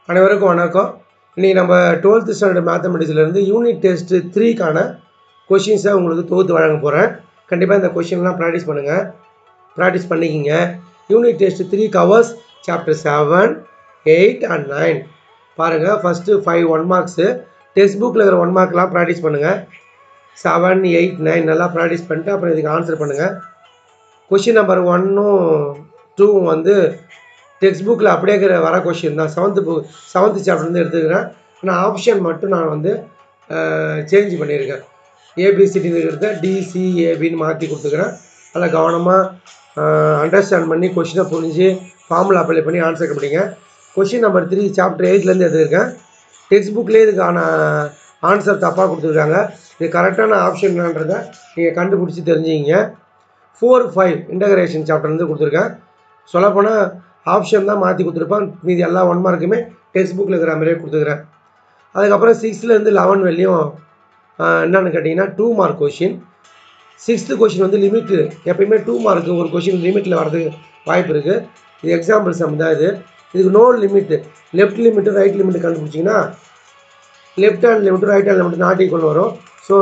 அனைவருக்கும் வணக்கம் இன்றைக்கி நம்ம டுவெல்த்து ஸ்டாண்டர்ட் மேத்தமெட்டிக்ஸ்லேருந்து யூனிட் டெஸ்ட்டு த்ரீக்கான கொஷின்ஸை உங்களுக்கு தொகுத்து வழங்க போகிறேன் கண்டிப்பாக இந்த கொஷின்லாம் ப்ராக்டிஸ் பண்ணுங்கள் ப்ராக்டிஸ் பண்ணிக்கிங்க unit test three covers chapter seven eight and nine பாருங்கள் first five one marks text புக்கில் இருக்கிற ஒன் மார்க்லாம் ப்ராக்டிஸ் பண்ணுங்கள் செவன் எயிட் நைன் நல்லா ப்ராக்டிஸ் பண்ணிட்டு அப்புறம் இதுக்கு ஆன்சர் பண்ணுங்கள் கொஷின் நம்பர் ஒன்னும் டூவும் வந்து டெக்ஸ்ட் புக்கில் அப்படியே இருக்கிற வர கொஷின் தான் செவன்த்து புக் செவன்த்து சாப்டர்லேருந்து எடுத்துக்கிறேன் ஆனால் ஆப்ஷன் மட்டும் நான் வந்து சேஞ்ச் பண்ணியிருக்கேன் ஏபிசிடின்னு இருக்கிறத டிசிஏபின்னு மாற்றி கொடுத்துக்கிறேன் அதில் கவனமாக அண்டர்ஸ்டாண்ட் பண்ணி கொஷினை புரிஞ்சு ஃபார்முலா அப்ளை பண்ணி ஆன்சர் கண்டுபிடிங்க கொஷின் நம்பர் த்ரீ சாப்டர் எயிட்லேருந்து எடுத்துருக்கேன் டெக்ஸ்ட் புக்லேயே இதுக்கான ஆன்சர் தப்பாக கொடுத்துருக்காங்க இது கரெக்டான ஆப்ஷன்ன்றதை நீங்கள் கண்டுபிடிச்சி தெரிஞ்சுக்கிங்க ஃபோர் ஃபைவ் இன்டகிரேஷன் சாப்டர்லேருந்து கொடுத்துருக்கேன் சொல்லப்போனால் ஆப்ஷன் தான் மாற்றி கொடுத்துருப்பேன் மீதி எல்லா ஒன் மார்க்குமே டெக்ஸ்ட் புக்கில் இருக்கிற மாதிரியே கொடுத்துக்கிறேன் அதுக்கப்புறம் சிக்ஸ்த்துலேருந்து லெவன் வெளியும் என்னென்னு கேட்டிங்கன்னா two mark question sixth question வந்து லிமிட்டு எப்பயுமே டூ மார்க்கு ஒரு கொஷின் லிமிட்டில் வரதுக்கு வாய்ப்பு இருக்குது இது எக்ஸாம்பிள் சம் தான் இது இதுக்கு no limit left limit right limit கண்டுபிடிச்சிங்கன்னா left hand limit right hand limit not equal வரும் ஸோ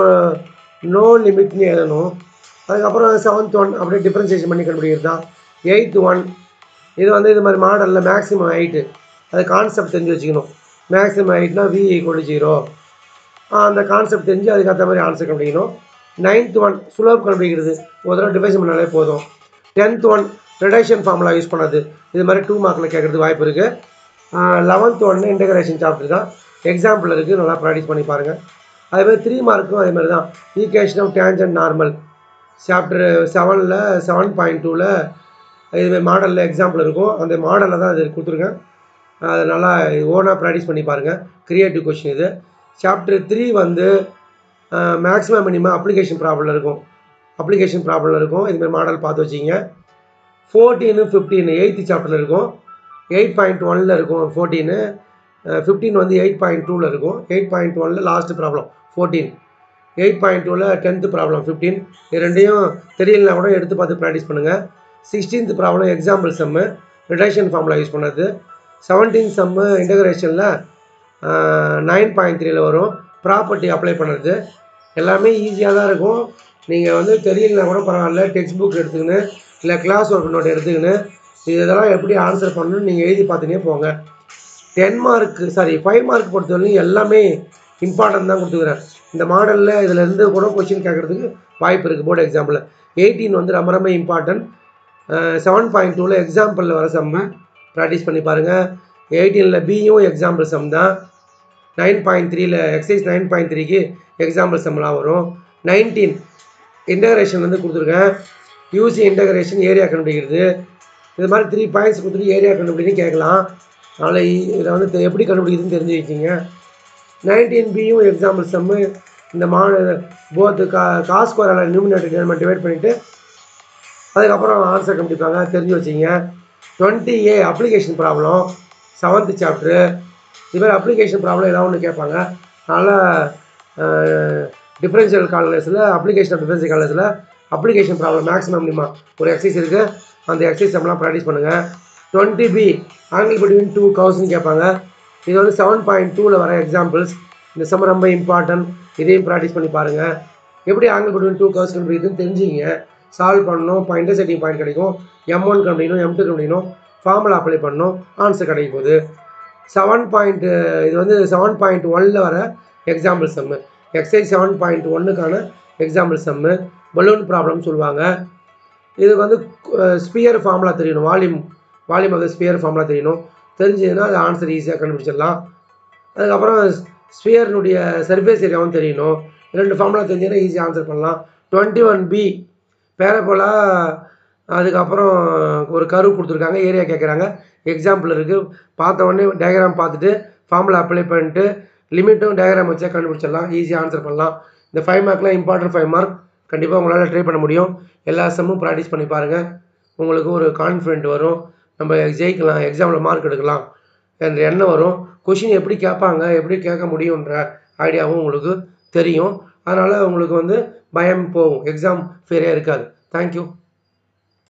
நோ லிமிட்னு எழுதணும் அதுக்கப்புறம் செவன்த் ஒன் அப்படியே டிஃப்ரென்சியேஷன் பண்ணி கண்டுபிடிக்கிறது தான் எயித்து ஒன் இது வந்து இது மாதிரி மாடலில் மேக்ஸிமம் ஹைட்டு அது கான்செப்ட் தெரிஞ்சு வச்சுக்கணும் மேக்ஸிமம் ஹைட்னா வி ஈக்குவல் ஜீரோ அந்த கான்செப்ட் தெரிஞ்சு அதுக்கேற்ற மாதிரி ஆன்சர் கண்டுபிடிக்கணும் நைன்த் ஒன் சுலப் கண்டுபிடிக்கிறது ஒரு தடவை டிவைஷன் பண்ணாலே போதும் tenth one reduction formula use பண்ணது இது மாதிரி டூ மார்க்கில் கேட்குறதுக்கு வாய்ப்பு இருக்குது லெவன்த் ஒன்று இன்டகிரேஷன் சாப்டர் தான் எக்ஸாம்பிள் இருக்குது நல்லா ப்ராக்டிஸ் பண்ணி பாருங்கள் அதேமாதிரி த்ரீ மார்க்கும் அதே மாதிரி தான் equation of tangent normal chapter செவனில் செவன் பாயிண்ட் டூவில் இதுமாதிரி மாடலில் எக்ஸாம்பிள் இருக்கும் அந்த மாடலில் தான் இது கொடுத்துருக்கேன் அதை நல்லா ஓனாக ப்ராக்டிஸ் பண்ணி பாருங்கள் க்ரியேட்டிவ் கொஷின் இது சாப்டர் த்ரீ வந்து மேக்ஸிமம் மினிமம் அப்ளிகேஷன் ப்ராப்ளம் இருக்கும் அப்ளிகேஷன் ப்ராப்ளம் இருக்கும் இதுமாதிரி மாடல் பார்த்து வச்சிங்க ஃபோர்டீனு ஃபிஃப்டீன் எயித்து சாப்டரில் இருக்கும் எயிட் பாயிண்ட் ஒனில் இருக்கும் ஃபோர்டீனு ஃபிஃப்டீன் வந்து எயிட் பாயிண்ட் டூவில் இருக்கும் எயிட் பாயிண்ட் ஒனில் last problem fourteen eight point டூவில் டென்த்து ப்ராப்ளம் ஃபிஃப்டீன் இது ரெண்டையும் தெரியலனா கூட எடுத்து பார்த்து ப்ராக்டிஸ் பண்ணுங்கள் sixteenth problem example sum reduction formula use பண்ணது செவன்டீன் சம்மு இன்டகிரேஷனில் நைன் பாயிண்ட் த்ரீல வரும் ப்ராப்பர்ட்டி அப்ளை பண்ணுறது எல்லாமே ஈஸியாக தான் இருக்கும் நீங்கள் வந்து தெரியலனா கூட பரவாயில்ல டெக்ஸ்ட் புக் எடுத்துக்கின்னு இல்லை கிளாஸ் ஒர்க் நோட் எடுத்துக்கின்னு இதெல்லாம் எப்படி ஆன்சர் பண்ணணும்னு நீங்கள் எழுதி பார்த்துனே போங்க ten mark sorry five mark பொறுத்தவரைக்கும் எல்லாமே இம்பார்ட்டன்ட் தான் கொடுத்துக்கிறேன் இந்த மாடலில் இதிலேருந்து கூட கொஷின் கேட்குறதுக்கு வாய்ப்பு இருக்குது போர்டு எக்ஸாம்பிள் எயிட்டீன் வந்து ரொம்ப ரொம்ப இம்பார்ட்டன்ட் செவன் பாயிண்ட் டூவில் எக்ஸாம்பிளில் வர சம்ம ப்ராக்டிஸ் பண்ணி பாருங்கள் எயிட்டீனில் பியும் எக்ஸாம்பிள் சம் தான் நைன் பாயிண்ட் த்ரீல எக்ஸைஸ் நைன் பாயிண்ட் த்ரீக்கு எக்ஸாம்பிள் சம்லாம் வரும் நைன்டீன் இன்டகிரேஷன் வந்து கொடுத்துருக்கேன் யூசி இன்டகிரேஷன் ஏரியா கண்டுபிடிக்கிறது இது மாதிரி த்ரீ பாயிண்ட்ஸ் கொடுத்துட்டு ஏரியா கண்டுபிடின்னு கேட்கலாம் அதனால் இதை வந்து எப்படி கண்டுபிடிக்குதுன்னு தெரிஞ்சு வச்சிங்க நைன்டீன் பியும் எக்ஸாம்பிள் சம்மு இந்த மா போத்து கா காஸ் ஸ்கோரால் நியூமினேட்டர் நம்ம டிவைட் பண்ணிவிட்டு அதுக்கப்புறம் ஆன்சர் கண்டுபிடிப்பாங்க தெரிஞ்சு வச்சிங்க twenty A application problem seventh chapter இது மாதிரி அப்ளிகேஷன் ப்ராப்ளம் ஏதாவது ஒன்று கேட்பாங்க அதனால் டிஃப்ரென்ஷியல் கால்குலேஷனில் அப்ளிகேஷன் ஆஃப் டிஃப்ரென்ஷியல் கால்குலேஷனில் அப்ளிகேஷன் ப்ராப்ளம் மேக்ஸிமம் மினிமா ஒரு எக்ஸசைஸ் இருக்குது அந்த எக்ஸசைஸ் நம்மளாம் ப்ராக்டிஸ் பண்ணுங்கள் twenty B angle between two கவுஸ்ன்னு கேட்பாங்க இது வந்து செவன் பாயிண்ட் டூவில் வர எக்ஸாம்பிள்ஸ் இந்த சம்ம ரொம்ப இம்பார்ட்டன்ட் இதையும் ப்ராக்டிஸ் பண்ணி பாருங்கள் எப்படி ஆங்கிள் பிட்வீன் டூ கவுஸ் கண்டுபிடிக்குதுன்னு தெரிஞ்சுங்க சால்வ் பண்ணணும் இப்போ இன்டர்செட்டிங் பாயிண்ட் கிடைக்கும் எம் ஒன் கண்டுபிடிக்கணும் எம் டூ கண்டுபிடிக்கணும் ஃபார்முலா அப்ளை பண்ணணும் ஆன்சர் கிடைக்கும் போது செவன் பாயிண்ட் இது வந்து செவன் பாயிண்ட் ஒனில் வர example sum exercise seven point ஒன்றுக்கான எக்ஸாம்பிள் சம்மு பலூன் ப்ராப்ளம் சொல்லுவாங்க இதுக்கு வந்து ஸ்பியர் ஃபார்முலா தெரியணும் volume volume of the sphere formula தெரியணும் தெரிஞ்சதுன்னா அது ஆன்சர் ஈஸியாக கண்டுபிடிச்சிடலாம் அதுக்கப்புறம் ஸ்பியர்னுடைய சர்ஃபேஸ் ஏரியாவும் தெரியணும் ரெண்டு ஃபார்முலா தெரிஞ்சதுன்னா ஈஸியாக ஆன்சர் பண்ணலாம் டுவெண்ட்டி ஒன் பி பேரப்போலா அதுக்கப்புறம் ஒரு கரு கொடுத்துருக்காங்க ஏரியா கேட்குறாங்க எக்ஸாம்பிள் இருக்குது பார்த்த உடனே டயக்ராம் பார்த்துட்டு ஃபார்முலா அப்ளை பண்ணிட்டு லிமிட்டும் டயக்ராம் வச்சா கண்டுபிடிச்சிடலாம் ஈஸியாக ஆன்சர் பண்ணலாம் இந்த ஃபைவ் மார்க்லாம் இம்பார்ட்டன்ட் ஃபைவ் மார்க் கண்டிப்பாக உங்களால் ட்ரை பண்ண முடியும் எல்லா செம்மும் ப்ராக்டிஸ் பண்ணி பாருங்கள் உங்களுக்கு ஒரு கான்ஃபிடென்ட் வரும் நம்ம ஜெயிக்கலாம் எக்ஸாமில் மார்க் எடுக்கலாம் என்ற எண்ணம் வரும் கொஷின் எப்படி கேட்பாங்க எப்படி கேட்க முடியுன்ற ஐடியாவும் உங்களுக்கு தெரியும் அதனால் உங்களுக்கு வந்து பயம் போகும் எக்ஸாம் ஃபேரே இருக்காது தேங்க்யூ